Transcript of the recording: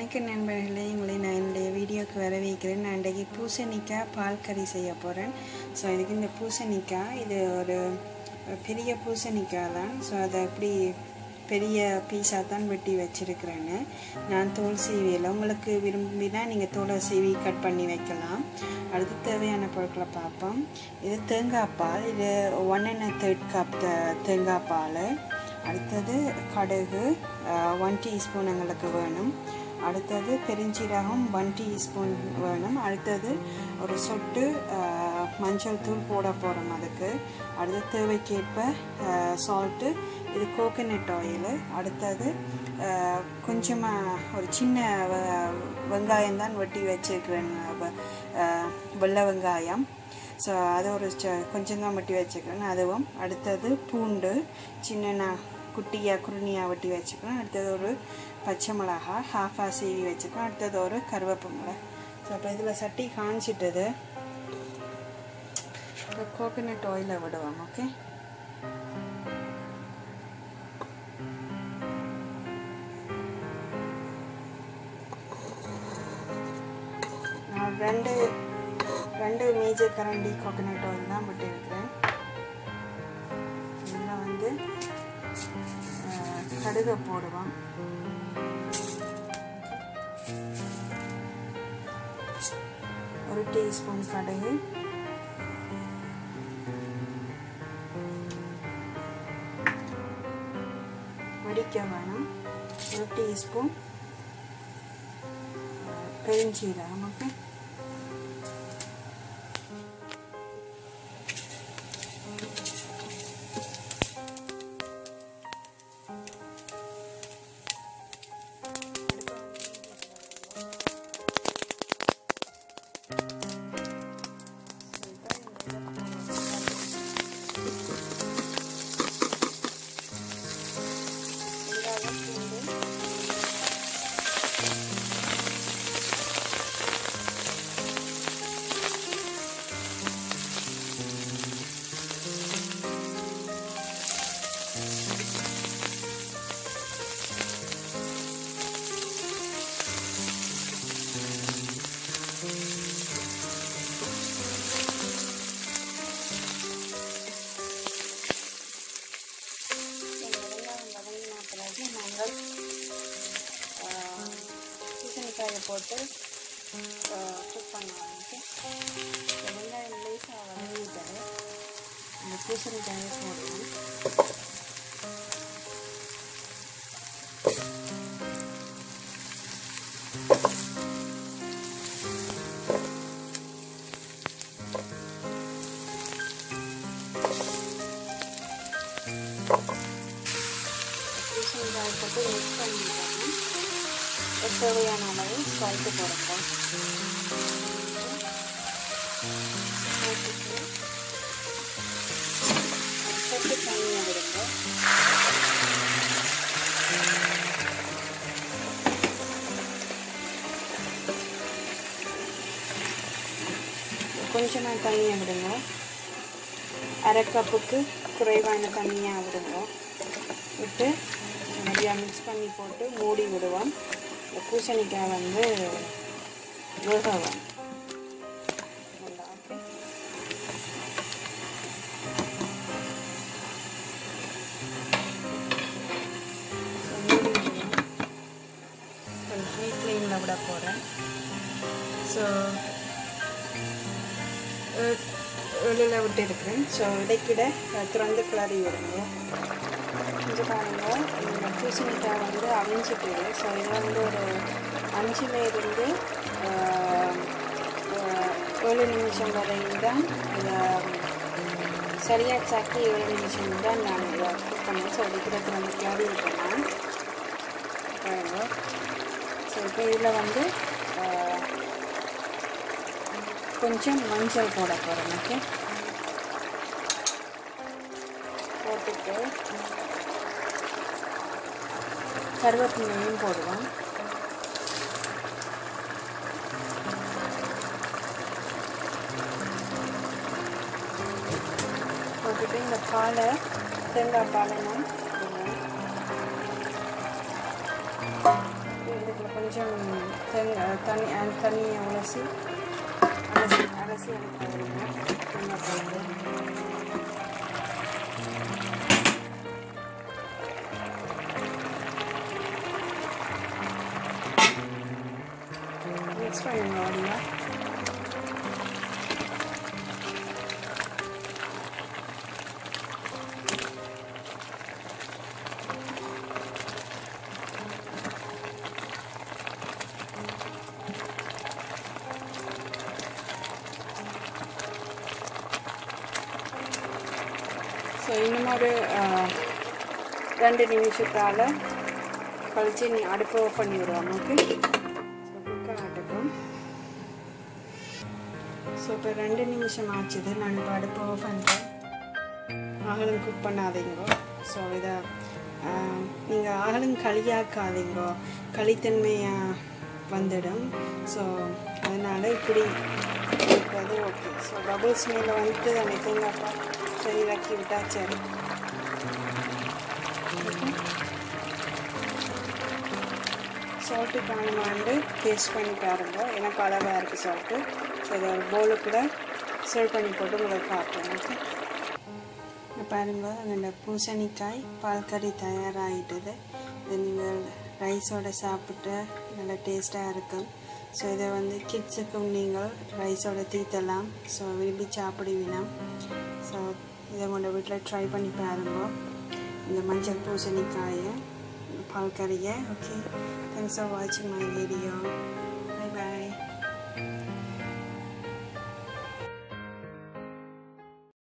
வணக்கம் நண்பர்களே உங்களை நான் என்னுடைய வீடியோக்கு வரவேற்கிறேன் நான் இன்றைக்கு பூசணிக்காய் பால் கறி செய்ய போகிறேன் ஸோ இதுக்கு இந்த பூசணிக்காய் இது ஒரு பெரிய பூசணிக்காய் தான் ஸோ அதை அப்படி பெரிய பீஸாக தான் வெட்டி வச்சுருக்கிறேன்னு நான் தோல் சீவியில் உங்களுக்கு விரும்பினா நீங்கள் தோலை சீவி கட் பண்ணி வைக்கலாம் அடுத்து தேவையான பொருட்களை பார்ப்போம் இது தேங்காய் பால் இது ஒன் அண்ட் தேர்ட் கப் தேங்காய் பால் அடுத்தது கடுகு ஒன் டீஸ்பூன் எங்களுக்கு வேணும் அடுத்தது பெருஞ்சீரகம் ஒன் டீஸ்பூன் வேணும் அடுத்தது ஒரு சொட்டு மஞ்சள் தூள் போட போகிறோம் அதுக்கு அடுத்து தேவைக்கேற்ப சால்ட்டு இது கோகனட் ஆயில் அடுத்தது கொஞ்சமாக ஒரு சின்ன வெங்காயம் தான் வெட்டி வச்சுருக்கிறேன் வெள்ளை வெங்காயம் ஸோ அது ஒரு கொஞ்சம் தான் வெட்டி வச்சுக்கிறேன் அதுவும் அடுத்தது பூண்டு சின்ன குட்டியாக குருணியாக வெட்டி வச்சுக்கிறேன் அடுத்தது ஒரு பச்சை மிளகா ஹாஃபாக சீவி வச்சுக்கிறேன் அடுத்தது ஒரு கருவேப்பு மிளகா ஸோ அப்போ இதில் சட்டி காஞ்சிட்டது இப்போ கோகனட் ஆயிலை விடுவோம் ஓகே நான் ரெண்டு ரெண்டு மேஜர் கரண்டி கோகனட் ஆயில் தான் விட்டுருக்கிறேன் இதில் வந்து கடுகை போடுவோம் ஒரு டீஸ்பூன் கடுகு வடிக்க வேணும் ஒரு டீஸ்பூன் பெருஞ்சீரகம் ஓகே பிறகு நாங்கள் பூசணிக்காயை போட்டு குக் பண்ணுவோம் ஓகே வெங்காயம் லேசாக வதங்கிட்டாரு இந்த பூசணிக்காயை போடுவோம் பூசணிக்காய் போட்டு மிக்ஸ் பண்ணிட்டாங்க தேவையான அளவு சால்ட்டு போடுறோம் சொட்டு தண்ணியாக விடுங்க கொஞ்சமாக தண்ணியை விடுங்க அரை கப்புக்கு குறைவான தண்ணியாக விடுங்க விட்டு நிறையா மிக்ஸ் பண்ணி போட்டு மூடி விடுவோம் இந்த பூசணிக்காய் வந்து வேகவும் நல்லா ஓகே கொஞ்சம் ஹை ஃப்ளேமில் விட போகிறேன் ஸோ வெளியில் விட்டு இருக்கிறேன் ஸோ இடைக்கிட திறந்து கிளறி விடுங்க கொஞ்சம் பாருங்க இந்த பூசணிக்காய் வந்து அவிஞ்சிட்டு ஸோ இது வந்து ஒரு அஞ்சுல இருந்து ஏழு நிமிஷம் வரையும் தான் இதை சரியாக சாக்கி ஏழு நிமிஷம் தான் நான் இதை குக் பண்ணேன் ஸோ இடைக்கிட திறந்து கிளறி விட்டேன் பாருங்க ஸோ இப்போ இதில் வந்து கொஞ்சம் மஞ்சள் போட போகிறேன் ஓகே போட்டுட்டு கருவேப்பிலையும் போடுவோம் போட்டுட்டு இந்த பாலை தேங்காய் பாலை நான் இதுக்குள்ள கொஞ்சம் தேங்காய் தண்ணி அஹ் தண்ணியை உலசி அலசி அலசி எடுத்துக்கிறோங்க தேங்காய் போட்டு மிக்ஸ் பண்ணுங்க ஒழுங்கா ஸோ இன்னும் ஒரு ஆஹ், ரெண்டு நிமிஷத்தால் கழிச்சு நீ அடுப்பு ஆஃப் பண்ணி விடுவோம் ஓகே ஸோ குக்காக ஆட்டட்டும் ஸோ இப்போ ரெண்டு நிமிஷம் ஆச்சுது நான் இப்போ அடுப்பு ஆஃப் பண்ணுறேன் அகலும் குக் பண்ணாதீங்கோ ஸோ இதை நீங்கள் அகலும் களியாக்காதீங்கோ களித்தன்மையாக வந்துடும் ஸோ அதனால் இப்படி இருக்கிறது ஓகே ஸோ பபுள்ஸ் மேலே வந்துட்டு அந்த தேங்காய் பால் சரி இறக்கி விட்டா சரி சால்ட்டு காணுமாண்டு டேஸ்ட் பண்ணி பாருங்க எனக்கு அளவாக இருக்குது சால்ட்டு ஸோ இதை ஒரு பவுலு கூட சர்வ் பண்ணி போட்டு உங்களுக்கு காட்டுறேன் ஓகே இங்க பாருங்க அந்த பூசணிக்காய் பால் கறி தயாராகிட்டது இதை நீங்கள் ரைஸோட சாப்பிட்டு நல்லா டேஸ்ட்டாக இருக்கும் ஸோ இதை வந்து கிட்ஸுக்கும் நீங்கள் ரைஸோட தீத்தலாம் ஸோ விரும்பி சாப்பிடுவீங்க ஸோ இதை உங்களோட வீட்டில் ட்ரை பண்ணி பாருங்க இந்த மஞ்சள் பூசணிக்காயை பால் கறியை ஓகே தேங்க்ஸ் ஃபார் வாட்சிங் மை வீடியோ